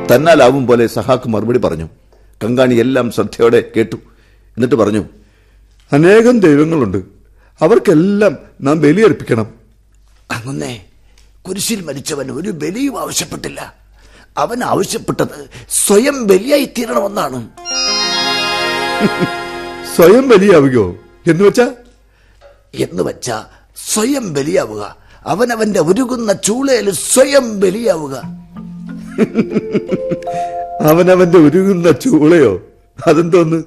തന്നാലാവും പോലെ സഹാക്ക് മറുപടി പറഞ്ഞു കങ്കാണി എല്ലാം ശ്രദ്ധയോടെ കേട്ടു എന്നിട്ട് പറഞ്ഞു അനേകം ദൈവങ്ങളുണ്ട് അവർക്കെല്ലാം നാം ബലിയർപ്പിക്കണം അങ്ങുന്നേ കുരിശിൽ മരിച്ചവൻ ഒരു ബലിയും ആവശ്യപ്പെട്ടില്ല അവൻ ആവശ്യപ്പെട്ടത് സ്വയം ബലിയായി തീരണമെന്നാണ് സ്വയം ബലിയാവുകയോ എന്ന് വെച്ചാ എന്ന് വെച്ച സ്വയം ബലിയാവുക അവനവന്റെ ഉരുകുന്ന ചൂളയിൽ സ്വയം ബലിയാവുക അവനവന്റെ ഉരുകുന്ന ചൂളയോ അതെന്തോന്ന്